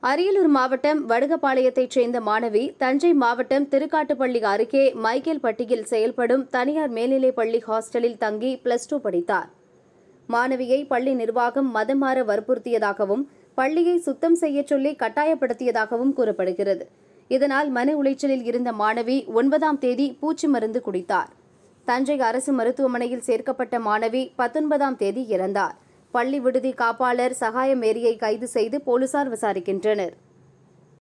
அரியலூர் மாவட்டம் வடுகபாளையத்தைச் சேர்ந்த மாணவி தஞ்சை மாவட்டம் திருக்காட்டுப்பள்ளி அருகே மைக்கேல்பட்டியில் செயல்படும் தனியார் மேல்நிலைப் பள்ளி ஹாஸ்டலில் தங்கி பிளஸ் டூ படித்தார் மாணவியை பள்ளி நிர்வாகம் மதம் மாற வற்புறுத்தியதாகவும் பள்ளியை சுத்தம் செய்யச் சொல்லி கட்டாயப்படுத்தியதாகவும் கூறப்படுகிறது இதனால் மன உளைச்சலில் இருந்த மாணவி ஒன்பதாம் தேதி பூச்சி மருந்து குடித்தார் தஞ்சை அரசு மருத்துவமனையில் சேர்க்கப்பட்ட மாணவி பத்தொன்பதாம் தேதி இறந்தார் பள்ளி விடுதி காப்பாளர் சகாய மேரியை கைது செய்து போலீசார் விசாரிக்கின்றனர்